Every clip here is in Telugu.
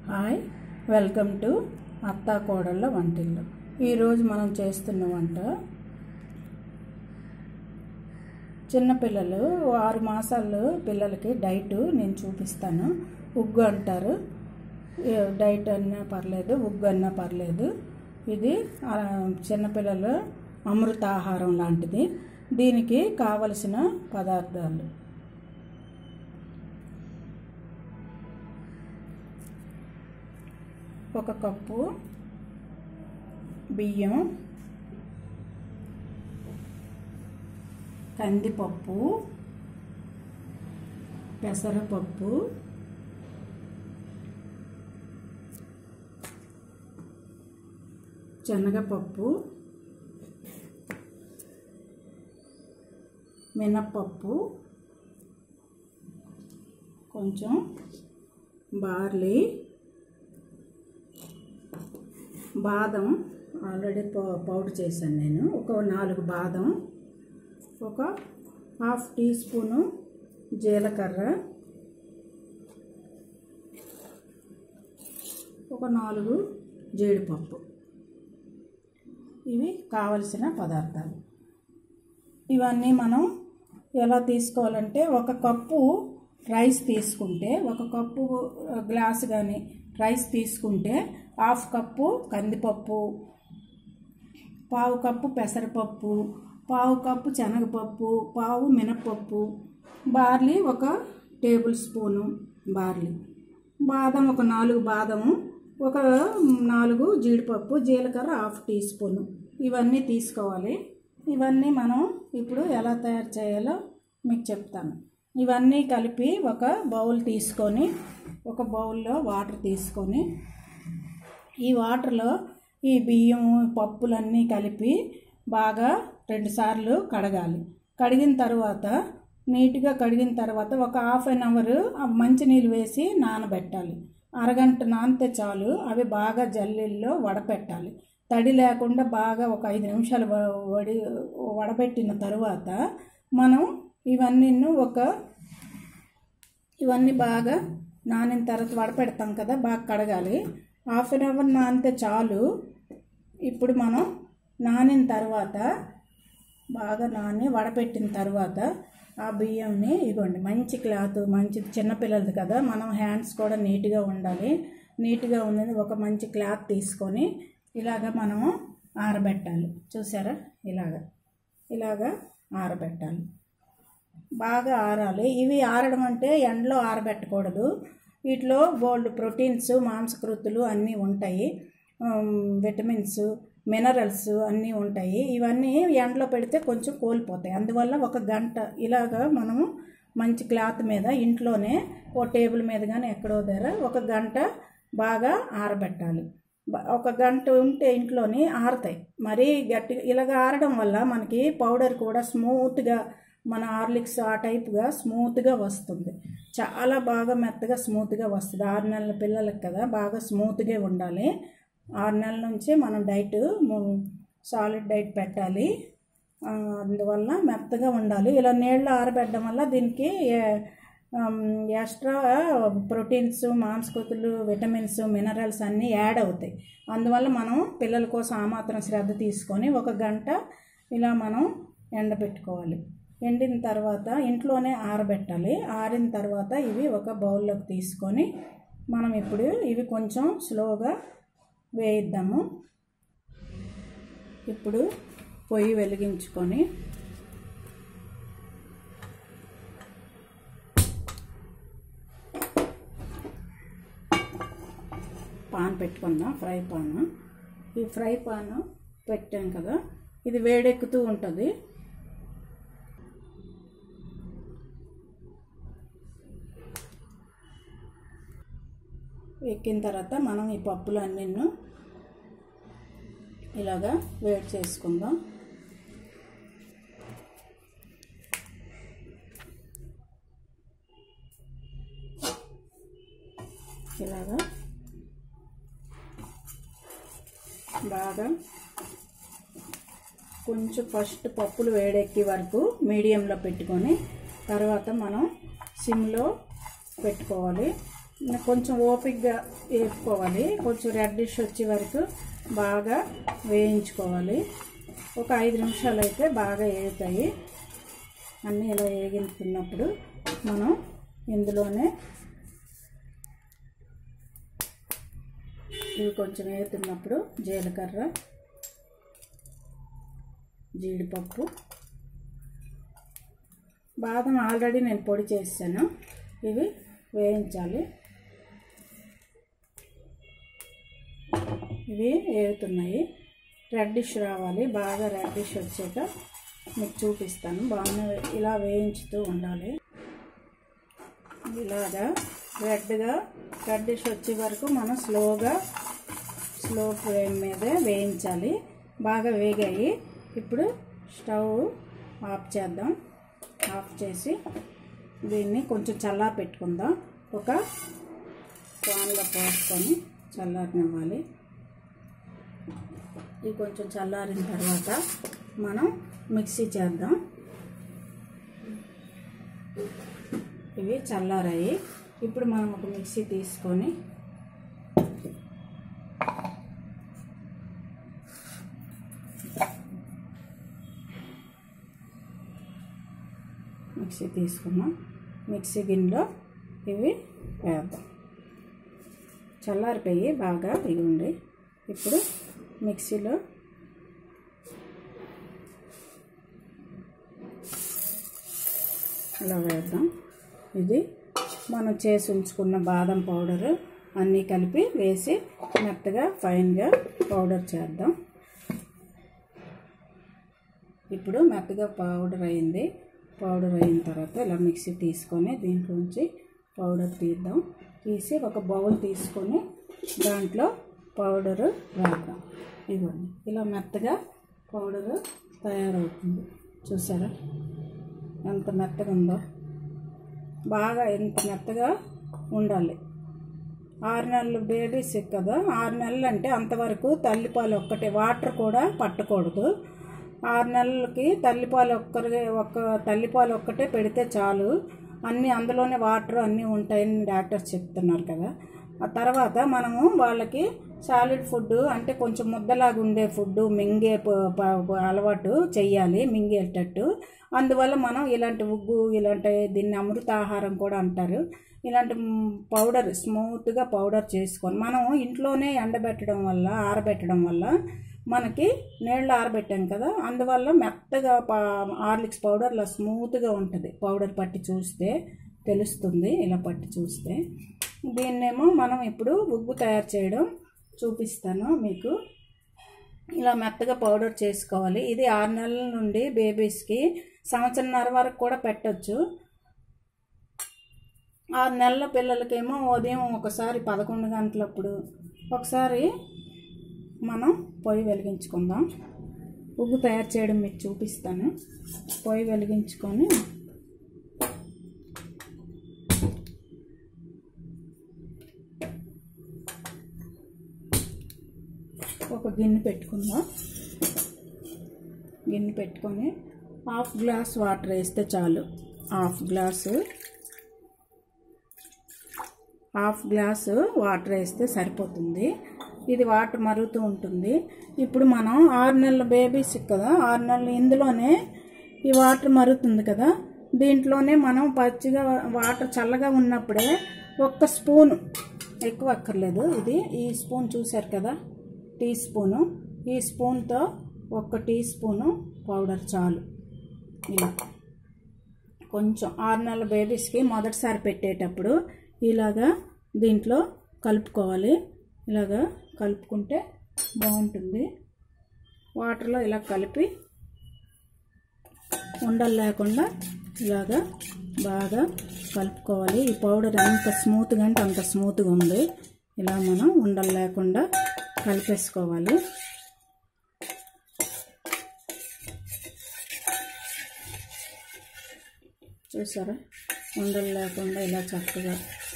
హాయ్ వెల్కమ్ టు అత్తా కోడళ్ళ వంటిల్లు ఈరోజు మనం చేస్తున్న వంట చిన్నపిల్లలు ఆరు మాసాలు పిల్లలకి డైట్ నేను చూపిస్తాను ఉగ్గు అంటారు ఏ డైట్ అన్నా పర్లేదు ఉగ్గు అన్నా పర్లేదు ఇది ఆ, చిన్నపిల్లల అమృతాహారం లాంటిది దీనికి కావలసిన పదార్థాలు ఒక కప్పు బియ్యం కందిపప్పు పెసరపప్పు శనగపప్పు మినప్పప్పు కొంచెం బార్లీ బాదం ఆల్రెడీ పౌ- పౌడర్ చేశాను నేను ఒక నాలుగు బాదం ఒక హాఫ్ టీ స్పూను జీలకర్ర ఒక నాలుగు జీడిపప్పు ఇవి కావలసిన పదార్థాలు ఇవన్నీ మనం ఎలా తీసుకోవాలంటే ఒక కప్పు రైస్ తీసుకుంటే ఒక కప్పు గ్లాస్ కానీ రైస్ తీసుకుంటే హాఫ్ కప్పు కందిపప్పు పావు కప్పు పెసరపప్పు పావు కప్పు శనగపప్పు పావు మినపప్పు బార్లీ ఒక టేబుల్ స్పూను బార్లీ బాదం ఒక నాలుగు బాదము ఒక నాలుగు జీడిపప్పు జీలకర్ర హాఫ్ టీ స్పూను ఇవన్నీ తీసుకోవాలి ఇవన్నీ మనం ఇప్పుడు ఎలా తయారు చేయాలో మీకు చెప్తాను ఇవన్నీ కలిపి ఒక బౌల్ తీసుకొని ఒక బౌల్లో వాటర్ తీసుకొని ఈ వాటర్లో ఈ బియ్యం పప్పులన్నీ కలిపి బాగా రెండుసార్లు కడగాలి కడిగిన తర్వాత నీట్గా కడిగిన తర్వాత ఒక హాఫ్ అన్ అవర్ మంచినీళ్ళు వేసి నానబెట్టాలి అరగంట నానితే చాలు అవి బాగా జల్లెల్లో వడపెట్టాలి తడి లేకుండా బాగా ఒక ఐదు నిమిషాలు వ- వడి వడబెట్టిన తర్వాత మనం ఇవన్నీ ఒక ఇవన్నీ బాగా నానిన తర్వాత వడపెడతాం కదా బాగా కడగాలి హాఫ్ అన్ అవర్ నానితే చాలు ఇప్పుడు మనం నానిన తర్వాత బాగా నాని వడపెట్టిన తర్వాత ఆ బియ్యంని ఇవ్వండి మంచి క్లాత్ మంచి చిన్నపిల్లలది కదా మనం హ్యాండ్స్ కూడా నీట్గా ఉండాలి నీట్గా ఉన్నది ఒక మంచి క్లాత్ తీసుకొని ఇలాగ మనము ఆరబెట్టాలి చూసారా ఇలాగ ఇలాగ ఆరబెట్టాలి బాగా ఆరాలి ఇవి ఆరడం అంటే ఎండలో ఆరబెట్టకూడదు వీటిలో బోల్డ్ ప్రోటీన్స్ మాంసకృతులు అన్నీ ఉంటాయి ఉమ్, విటమిన్స్ మినరల్స్ అన్నీ ఉంటాయి ఇవన్నీ ఎండలో పెడితే కొంచెం కోల్పోతాయి అందువల్ల ఒక గంట ఇలాగా మనము మంచి క్లాత్ మీద ఇంట్లోనే ఓ టేబుల్ మీద కానీ ఎక్కడో దగ్గర ఒక గంట బాగా ఆరబెట్టాలి బ- ఒక గంట ఉంటే ఇంట్లోని ఆరుతాయి మరీ గట్టిగా ఇలాగ ఆరడం వల్ల మనకి పౌడర్ కూడా స్మూత్గా మన హార్లిక్స్ ఆ టైప్గా స్మూత్గా వస్తుంది చాలా బాగా మెత్తగా స్మూత్గా వస్తుంది ఆరు నెలల పిల్లలకి కదా బాగా స్మూత్గా ఉండాలి ఆరు నెలల నుంచి మనం డైట్ సాలిడ్ డైట్ పెట్టాలి ఆ, అందువల్ల మెత్తగా ఉండాలి ఇలా నీళ్ళు ఆరబెట్టడం వల్ల దీనికి ఏ- ఆమ్, ఎక్స్ట్రా ప్రోటీన్స్ మాంసకృతులు విటమిన్స్ మినరల్స్ అన్నీ యాడ్ అవుతాయి అందువల్ల మనం పిల్లల కోసం ఆ మాత్రం శ్రద్ధ తీసుకొని ఒక గంట ఇలా మనం ఎండబెట్టుకోవాలి ఎండిన తర్వాత ఇంట్లోనే ఆరబెట్టాలి ఆరిన తర్వాత ఇవి ఒక బౌల్లోకి తీసుకొని మనం ఇప్పుడు ఇవి కొంచెం స్లోగా వేయిద్దాము ఇప్పుడు పొయ్యి వెలిగించుకొని పాన్ పెట్టుకుందాం ఫ్రై పాన్ ఈ ఫ్రై పాన్ పెట్టాం కదా ఇది వేడెక్కుతూ ఉంటుంది ఎక్కిన తర్వాత మనం ఈ పప్పులు అన్నీ ఇలాగా వేడి చేసుకుందాం ఇలాగా బాగా కొంచెం ఫస్ట్ పప్పులు వేడెక్కే వరకు మీడియంలో పెట్టుకొని తర్వాత మనం సిమ్లో పెట్టుకోవాలి ఇంకా కొంచెం ఓపిక్గా వేపుకోవాలి కొంచెం రెడ్డిష్ వచ్చే వరకు బాగా వేయించుకోవాలి ఒక ఐదు నిమిషాలు అయితే బాగా వేగుతాయి అన్నీ ఇలా వేగించుకున్నప్పుడు మనం ఇందులోనే ఇవి కొంచెం వేగుతున్నప్పుడు జీలకర్ర జీడిపప్పు బాదం ఆల్రెడీ నేను పొడి చేసాను ఇవి వేయించాలి ఇవి వేగుతున్నాయి రెడ్డిష్ రావాలి బాగా రెడ్డిష్ వచ్చాక మీకు చూపిస్తాను బాగా ఇలా వేయించుతూ ఉండాలి ఇలాగా రెడ్గా రెడ్డిష్ వచ్చే వరకు మనం స్లోగా స్లో ఫ్లేమ్ మీదే వేయించాలి బాగా వేగాయి ఇప్పుడు స్టవ్ ఆఫ్ చేద్దాం ఆఫ్ చేసి దీన్ని కొంచెం చల్లా పెట్టుకుందాం ఒక పాన్లో పోసుకొని చల్లారనివ్వాలి ఇది కొంచెం చల్లారిన తర్వాత మనం మిక్సీ చేద్దాం ఇవి చల్లారాయి ఇప్పుడు మనం ఒక మిక్సీ తీసుకొని మిక్సీ తీసుకున్నాం మిక్సీ గిన్నెలో ఇవి వేద్దాం చల్లారిపోయి బాగా ఇవ్వండి ఇప్పుడు మిక్సీలో ఇలా వేద్దాం ఇది మనం చేసి ఉంచుకున్న బాదం పౌడరు అన్నీ కలిపి వేసి మెత్తగా ఫైన్గా పౌడర్ చేద్దాం ఇప్పుడు మెత్తగా పౌడర్ అయింది పౌడర్ అయిన తర్వాత ఇలా మిక్సీ తీసుకొని దీంట్లోంచి పౌడర్ తీద్దాం తీసి ఒక బౌల్ తీసుకొని దాంట్లో పౌడరు వేద్దాం ఇవ్వండి ఇలా మెత్తగా పౌడరు తయారవుతుంది చూసారా ఎంత మెత్తగా ఉందో బాగా ఎంత మెత్తగా ఉండాలి ఆరు నెలలు బేబీస్ కదా ఆరు నెలలు అంటే అంతవరకు తల్లిపాలు ఒక్కటే వాటర్ కూడా పట్టకూడదు ఆరు నెలలకి తల్లిపాలు ఒక్కరి ఒక్క తల్లిపాలు ఒక్కటే పెడితే చాలు అన్నీ అందులోనే వాటర్ అన్నీ ఉంటాయని డాక్టర్స్ చెప్తున్నారు కదా ఆ తర్వాత మనము వాళ్ళకి సాలిడ్ ఫుడ్ అంటే కొంచెం ముద్దలాగా ఉండే ఫుడ్ మింగే ప- ప- అలవాటు చెయ్యాలి మింగేటట్టు అందువల్ల మనం ఇలాంటి ఉగ్గు ఇలాంటి దీన్ని అమృతాహారం కూడా అంటారు ఇలాంటి మ్, పౌడర్ స్మూత్గా పౌడర్ చేసుకొని మనం ఇంట్లోనే ఎండబెట్టడం వల్ల ఆరబెట్టడం వల్ల మనకి నీళ్ళు ఆరబెట్టాం కదా అందువల్ల మెత్తగా పా హార్లిక్స్ పౌడర్లో స్మూత్గా ఉంటుంది పౌడర్ పట్టి చూస్తే తెలుస్తుంది ఇలా పట్టి చూస్తే దీన్నేమో మనం ఇప్పుడు ఉగ్గు తయారు చేయడం చూపిస్తాను మీకు ఇలా మెత్తగా పౌడర్ చేసుకోవాలి ఇది ఆరు నెలల నుండి బేబీస్కి సంవత్సరంన్నర వరకు కూడా పెట్టొచ్చు ఆరు నెలల పిల్లలకేమో ఉదయం ఒకసారి పదకొండు గంటలప్పుడు ఒకసారి మనం పొయ్యి వెలిగించుకుందాం ఉగ్గు తయారు చేయడం మీకు చూపిస్తాను పొయ్యి వెలిగించుకొని ఒక గిన్నె పెట్టుకుందాం గిన్నె పెట్టుకొని హాఫ్ గ్లాస్ వాటర్ వేస్తే చాలు half glass half glass water వేస్తే సరిపోతుంది ఇది వాటర్ మరుగుతూ ఉంటుంది ఇప్పుడు మనం ఆరు నెలల బేబీస్ కదా ఆరు నెలలు ఇందులోనే ఈ వాటర్ మరుగుతుంది కదా దీంట్లోనే మనం పచ్చిగా వాటర్ చల్లగా ఉన్నప్పుడే ఒక్క స్పూను ఎక్కువ అక్కర్లేదు ఇది ఈ స్పూన్ చూశారు కదా టీ స్పూను ఈ స్పూన్తో ఒక్క టీ స్పూను పౌడర్ చాలు ఇలా కొంచెం ఆరు నెలల బేబీస్కి మొదటిసారి పెట్టేటప్పుడు ఇలాగా దీంట్లో కలుపుకోవాలి ఇలాగా కలుపుకుంటే బాగుంటుంది వాటర్లో ఇలా కలిపి ఉండలు లేకుండా ఇలాగా బాగా కలుపుకోవాలి ఈ పౌడర్ ఎంత స్మూత్గా అంటే అంత స్మూత్గా ఉంది ఇలా మనం ఉండలు లేకుండా కలిపేసుకోవాలి చూసారా ఉండలు లేకుండా ఇలా చక్కగా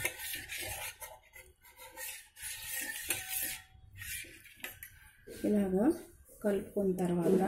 ఇలాగా కలుపుకున్న తర్వాత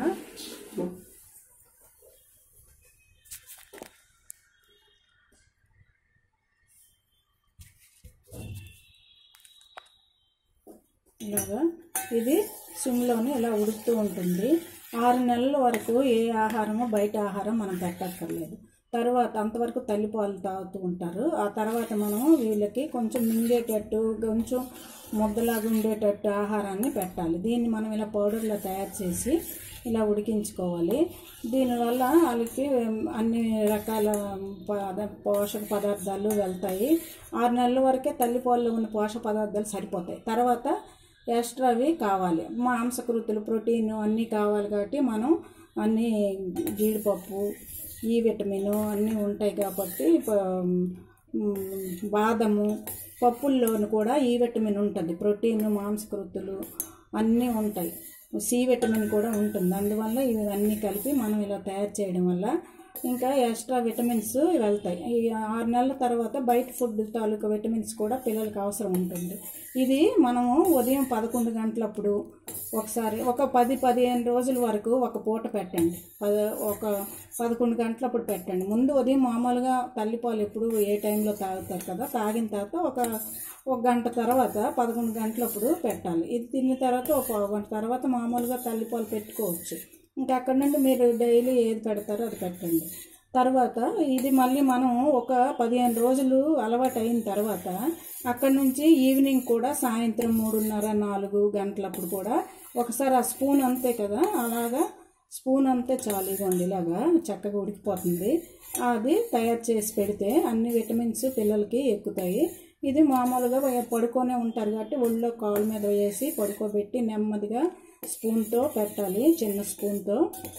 ఇలాగా ఇది సిమ్లోనే ఇలా ఉడుకుతూ ఉంటుంది ఆరు నెలల వరకు ఏ ఆహారము బయట ఆహారం మనం పెట్టక్కర్లేదు తర్వాత అంతవరకు తల్లిపాలు తాగుతూ ఉంటారు ఆ తర్వాత మనం వీళ్ళకి కొంచెం మింగేటట్టు కొంచెం ముద్దలాగా ఉండేటట్టు ఆహారాన్ని పెట్టాలి దీన్ని మనం ఇలా పౌడర్లో తయారు చేసి ఇలా ఉడికించుకోవాలి దీనివల్ల వాళ్ళకి అన్ని రకాల పద పోషక పదార్థాలు వెళ్తాయి ఆరు నెలల వరకే తల్లిపాలలో ఉన్న పోషక పదార్థాలు సరిపోతాయి తర్వాత ఎక్స్ట్రావి కావాలి మాంసకృతులు ప్రోటీన్ అన్నీ కావాలి కాబట్టి మనం అన్నీ జీడిపప్పు ఈ విటమిన్ అన్నీ ఉంటాయి కాబట్టి ప- మ్, బాదము పప్పుల్లోను కూడా ఈ విటమిన్ ఉంటుంది ప్రోటీన్ మాంసకృతులు అన్నీ ఉంటాయి సి విటమిన్ కూడా ఉంటుంది అందువల్ల ఇవన్నీ కలిపి మనం ఇలా తయారు చేయడం వల్ల ఇంకా ఎక్స్ట్రా విటమిన్స్ వెళ్తాయి ఈ ఆరు నెలల తర్వాత బయట ఫుడ్ తాలూకా విటమిన్స్ కూడా పిల్లలకి అవసరం ఉంటుంది ఇది మనము ఉదయం పదకొండు గంటలప్పుడు ఒకసారి ఒక పది పదిహేను రోజుల వరకు ఒక పూట పెట్టండి పద ఒక పదకొండు గంటలప్పుడు పెట్టండి ముందు ఉదయం మామూలుగా తల్లిపాలు ఎప్పుడు ఏ టైంలో తాగుతారు కదా తాగిన తర్వాత ఒక ఒక గంట తర్వాత పదకొండు గంటలప్పుడు పెట్టాలి ఇది తిన్న తర్వాత ఒక పావు గంట తర్వాత మామూలుగా తల్లిపాలు పెట్టుకోవచ్చు ఇంకా అక్కడ నుండి మీరు డైలీ ఏది పెడతారో అది పెట్టండి తర్వాత ఇది మళ్ళీ మనం ఒక పదిహేను రోజులు అలవాటు అయిన తర్వాత అక్కడ నుంచి ఈవినింగ్ కూడా సాయంత్రం మూడున్నర నాలుగు గంటలప్పుడు కూడా ఒకసారి ఆ స్పూన్ అంతే కదా అలాగా స్పూన్ అంతే చాలు ఇదిగోండి ఇలాగా చక్కగా ఉడికిపోతుంది అది తయారు చేసి పెడితే అన్ని విటమిన్స్ పిల్లలకి ఎక్కుతాయి ఇది మామూలుగా పడుకొనే ఉంటారు కాబట్టి ఒళ్ళో కాలు మీద వేసి పడుకోబెట్టి నెమ్మదిగా స్పూన్తో పెట్టాలి చిన్న స్పూన్తో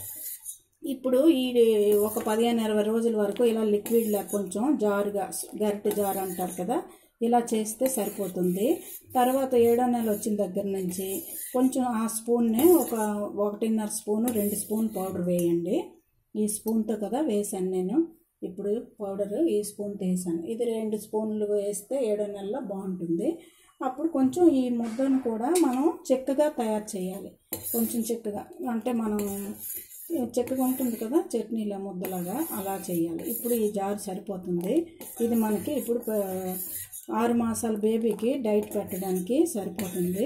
ఇప్పుడు ఈ ఒక పదిహేను ఇరవై రోజుల వరకు ఇలా లిక్విడ్లా కొంచెం జారుగా గరిటె జారు అంటారు కదా ఇలా చేస్తే సరిపోతుంది తర్వాత ఏడో నెల వచ్చిన దగ్గర నుంచి కొంచెం ఆ స్పూన్నే ఒక ఒకటిన్నర స్పూను రెండు స్పూన్ పౌడర్ వేయండి ఈ స్పూన్తో కదా వేసాను నేను ఇప్పుడు పౌడర్ ఈ స్పూన్తో వేసాను ఇది రెండు స్పూన్లు వేస్తే ఏడో నెలలో బాగుంటుంది అప్పుడు కొంచెం ఈ ముద్దను కూడా మనం చెక్కగా తయారు చేయాలి కొంచెం చెక్కగా అంటే మనం చెక్కగా ఉంటుంది కదా చట్నీల ముద్దలాగా అలా చేయాలి ఇప్పుడు ఈ జార్ సరిపోతుంది ఇది మనకి ఇప్పుడు ప- ఆరు మాసాల బేబీకి డైట్ పెట్టడానికి సరిపోతుంది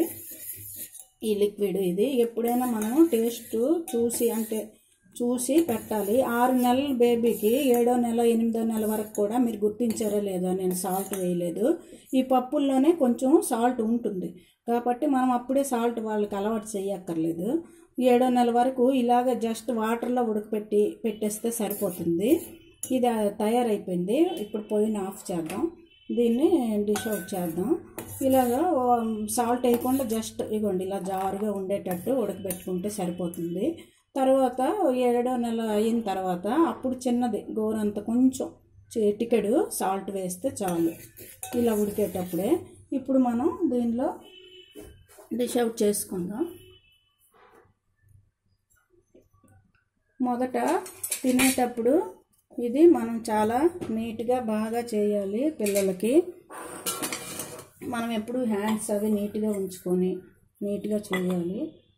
ఈ లిక్విడ్ ఇది ఎప్పుడైనా మనం టేస్ట్ చూసి అంటే చూసి పెట్టాలి ఆరు నెలల బేబీకి ఏడో నెల ఎనిమిదో నెల వరకు కూడా మీరు గుర్తించారో లేదో నేను సాల్ట్ వేయలేదు ఈ పప్పుల్లోనే కొంచెం సాల్ట్ ఉంటుంది కాబట్టి మనం అప్పుడే సాల్ట్ వాళ్ళకి అలవాటు చేయక్కర్లేదు ఏడో నెల వరకు ఇలాగ జస్ట్ వాటర్లో ఉడకపెట్టి పెట్టేస్తే సరిపోతుంది ఇది తయారైపోయింది ఇప్పుడు పొయ్యిని ఆఫ్ చేద్దాం దీన్ని డిష్ అవుట్ చేద్దాం ఇలాగా సాల్ట్ వేయకుండా జస్ట్ ఇగోండి ఇలా జారుగా ఉండేటట్టు ఉడకబెట్టుకుంటే సరిపోతుంది తర్వాత ఏడో నెల అయిన తర్వాత అప్పుడు చిన్నది గోరంత కొంచెం చిటికెడు సాల్ట్ వేస్తే చాలు ఇలా ఉడికేటప్పుడే ఇప్పుడు మనం దీనిలో డిష్ అవుట్ చేసుకుందాం మొదట తినేటప్పుడు ఇది మనం చాలా నీట్గా బాగా చేయాలి పిల్లలకి మనం ఎప్పుడు హ్యాండ్స్ అవి నీట్గా ఉంచుకొని నీట్గా చేయాలి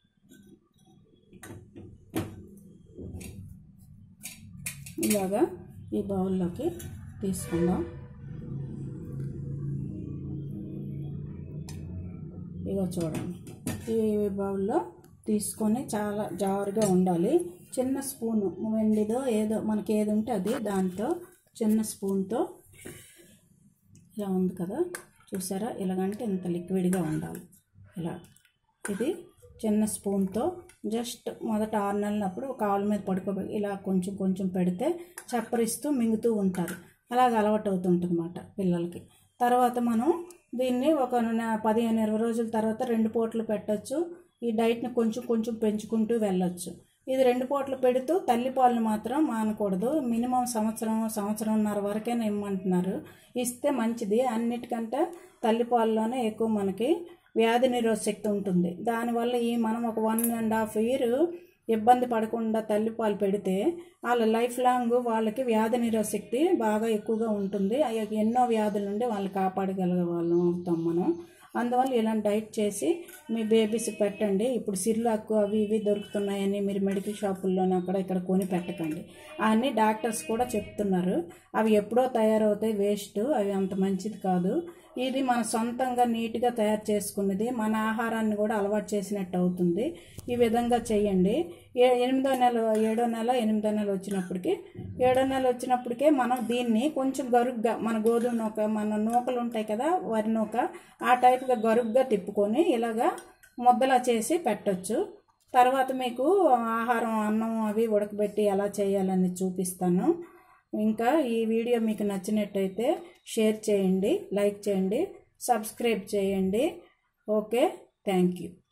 ఇలాగా ఈ బౌల్లోకి తీసుకుందాం ఇగో చూడండి ఈ బౌల్లో తీసుకొని చాలా జారుగా ఉండాలి చిన్న స్పూను వెండిదో ఏదో మనకి ఏది ఉంటే అది దాంతో చిన్న స్పూన్తో ఇలా ఉంది కదా చూసారా ఇలాగంటే ఇంత లిక్విడ్గా ఉండాలి ఇలా ఇది చిన్న స్పూన్తో జస్ట్ మొదట ఆరు నెలలప్పుడు కాళ్ళ మీద పడుకోబె ఇలా కొంచెం కొంచెం పెడితే చప్పరిస్తూ మింగుతూ ఉంటారు అలాగ అలవాటు అవుతుంటుందన్నమాట పిల్లలకి తర్వాత మనం దీన్ని ఒక న- పదిహేను ఇరవై రోజుల తర్వాత రెండు పూటలు పెట్టచ్చు ఈ డైట్ని కొంచెం కొంచెం పెంచుకుంటూ వెళ్ళొచ్చు ఇది రెండు పూటలు పెడుతూ తల్లిపాలను మాత్రం మానకూడదు మినిమం సంవత్సరం సంవత్సరంన్నర వరకైనా ఇమ్మంటున్నారు ఇస్తే మంచిది అన్నిటికంటే తల్లిపాలలోనే ఎక్కువ మనకి వ్యాధి నిరోధ శక్తి ఉంటుంది దానివల్ల ఈ మనం ఒక వన్ అండ్ హాఫ్ ఇయర్ ఇబ్బంది పడకుండా తల్లిపాలు పెడితే వాళ్ళ లైఫ్ లాంగ్ వాళ్ళకి వ్యాధి నిరోధ శక్తి బాగా ఎక్కువగా ఉంటుంది అయ్య- ఎన్నో వ్యాధుల నుండి వాళ్ళు కాపాడగలిగే వాళ్ళం అవుతాం మనం అందువల్ల ఇలాంటి డైట్ చేసి మీ బేబీస్ పెట్టండి ఇప్పుడు సిర్లాకు అవి ఇవి దొరుకుతున్నాయని మీరు మెడికల్ షాపుల్లోనే అక్కడ ఇక్కడ కొని పెట్టకండి అన్నీ డాక్టర్స్ కూడా చెప్తున్నారు అవి ఎప్పుడో తయారవుతాయి వేస్ట్ అవి అంత మంచిది కాదు ఇది మన సొంతంగా నీట్గా తయారు చేసుకున్నది మన ఆహారాన్ని కూడా అలవాటు చేసినట్టు అవుతుంది ఈ విధంగా చేయండి ఏ ఎనిమిదో నెల ఏడో నెల ఎనిమిదో నెల వచ్చినప్పటికి ఏడో నెల వచ్చినప్పటికే మనం దీన్ని కొంచెం గరుగ్గా మన గోధుమ నూక మన నూకలు ఉంటాయి కదా వరి నూక ఆ టైప్గా గరుగ్గా తిప్పుకొని ఇలాగా ముద్దలా చేసి పెట్టొచ్చు తర్వాత మీకు ఆహారం అన్నం అవి ఉడకబెట్టి ఎలా చేయాలని చూపిస్తాను ఇంకా ఈ వీడియో మీకు నచ్చినట్టయితే షేర్ చేయండి లైక్ చేయండి సబ్స్క్రైబ్ చేయండి ఓకే థ్యాంక్ యూ